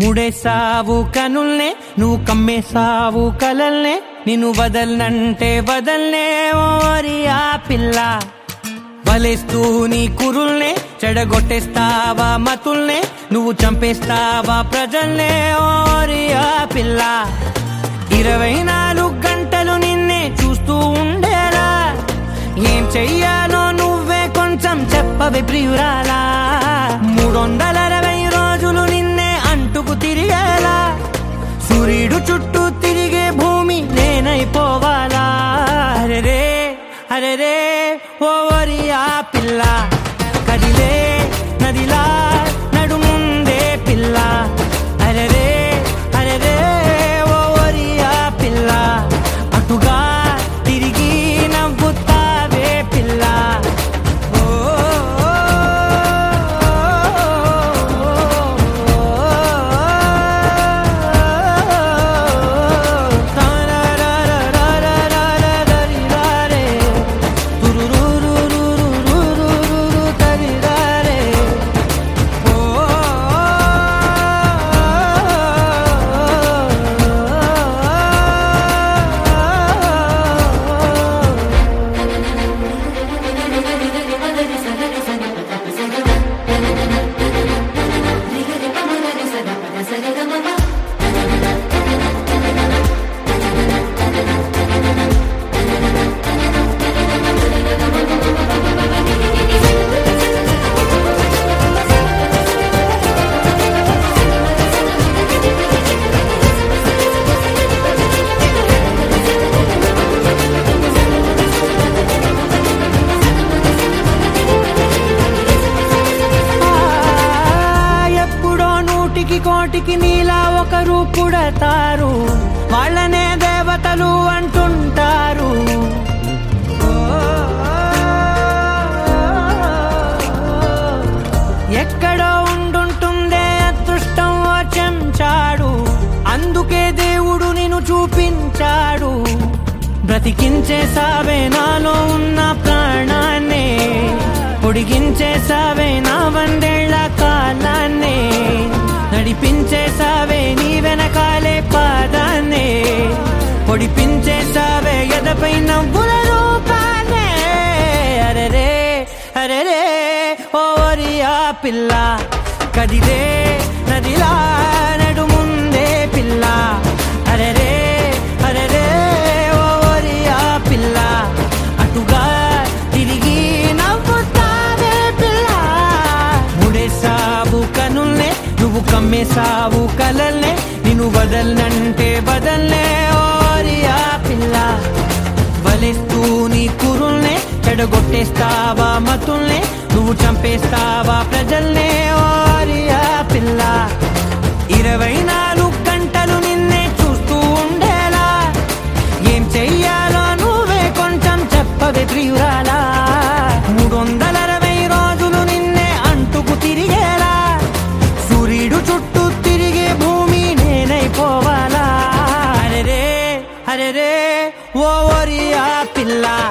ముడేసావు కనుల్నే నువ్వు కమ్మేసావు కలల్నే నిన్ను వదలనంటే వదల్నే ఓరి ఆ పిల్ల వలేస్తూ నీ కురుల్నే చెడగొట్టేస్తావా మతుల్నే నువ్వు చంపేస్తావా ప్రజల్నే ఓరి ఆ పిల్ల ఇరవై నాలుగు గంటలు నిన్నే చూస్తూ ఉండేలా ఏం చెయ్యాలో నువ్వే కొంచెం చెప్పవే ప్రియురాలా మూడొందల అరవై రోజులు నిన్నే అంటుకు తిరిగేలా సూర్యుడు చుట్టూ తిరిగే భూమి నేనైపోవాలా అరెరే అరెరే ఓవరి ఆ పిల్ల కదిలే నదిలా నడుముందే పిల్ల అరెరే అరెరే ఓవరి ఆ పిల్ల అటుగా తిరిగి నవ్వుతావే పిల్ల ఓ ఎప్పుడో నూటికి కోటికి నీలా ఒకరు పుడతారు వాళ్ళనే దేవతలు అంటుంటారు ఎక్కడో ఉండుంటుందే అదృష్టం ఓ చెంచాడు అందుకే దేవుడు నిన్ను చూపించాడు బ్రతికించేసావే నాలో ఉన్న ప్రాణాన్నే పొడిగించేసావే నా వందేళ్ల కాలాన్నే నడిపించేసావే నీ వెనకాలే పాదాన్నే పొడిపించేసావే ఎదపై నవ్వుల రూపాన్నే అరెరే అరెరే ఓరి ఆ పిల్ల కదిలే నదిలా నడుముందే పిల్ల అరెరే అరెరే ఓరి ఆ పిల్ల అటుగా తిరిగి నవ్వుతావే పిల్ల ముడేసావు కనుల్నే నువ్వు కమ్మేసావు కలల్నే నిన్ను వదలనంటే బదల్నే ఓరి ఆ పిల్ల వలిస్తూ నీ కురుల్నే చెడగొట్టేస్తావా మతుల్నే నువ్వు చంపేస్తావా ప్రజల్నే ఓరి ఆ పిల్ల ఇరవై నాలుగు గంటలు నిన్నే చూస్తూ ఉండేలా ఏం చెయ్యాలో నువ్వే కొంచెం చెప్పవే ప్రియురాలా మూడు వందల అరవై రోజులు నిన్నే అంటుకు తిరిగేలా సూర్యుడు చుట్టూ తిరిగే భూమి నేనైపోవాలా అరెరే అరెరే ఓ ఆ పిల్ల